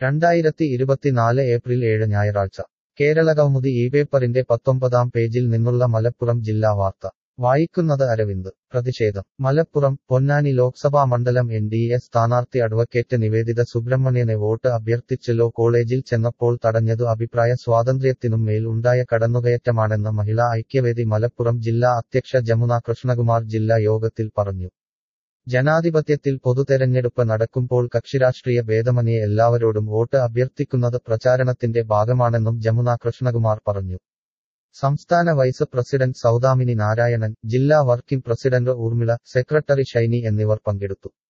രണ്ടായിരത്തി ഇരുപത്തിനാല് ഏപ്രിൽ ഏഴ് ഞായറാഴ്ച കേരളകൗമുദി ഈ പേപ്പറിന്റെ പത്തൊമ്പതാം പേജിൽ നിന്നുള്ള മലപ്പുറം ജില്ലാ വാർത്ത വായിക്കുന്നത് അരവിന്ദ് പ്രതിഷേധം മലപ്പുറം പൊന്നാനി ലോക്സഭാ മണ്ഡലം എൻ ഡി എ സ്ഥാനാർത്ഥി അഡ്വക്കേറ്റ് നിവേദിത സുബ്രഹ്മണ്യനെ വോട്ട് അഭ്യർത്ഥിച്ച് ലോ കോളേജിൽ ചെന്നപ്പോൾ തടഞ്ഞതു അഭിപ്രായ സ്വാതന്ത്ര്യത്തിനും മേൽ ഉണ്ടായ കടന്നുകയറ്റമാണെന്ന് മഹിളാ ഐക്യവേദി മലപ്പുറം ജില്ലാ അധ്യക്ഷ ജമുന കൃഷ്ണകുമാർ ജില്ലാ യോഗത്തിൽ പറഞ്ഞു ജനാധിപത്യത്തിൽ പൊതുതെരഞ്ഞെടുപ്പ് നടക്കുമ്പോൾ കക്ഷിരാഷ്ട്രീയ ഭേദമന്യേ എല്ലാവരോടും വോട്ട് അഭ്യർത്ഥിക്കുന്നത് പ്രചാരണത്തിന്റെ ഭാഗമാണെന്നും ജമുന കൃഷ്ണകുമാർ പറഞ്ഞു സംസ്ഥാന വൈസ് പ്രസിഡന്റ് സൗദാമിനി നാരായണൻ ജില്ലാ working president Urmila secretary Shiny എന്നിവർ പങ്കെടുത്തു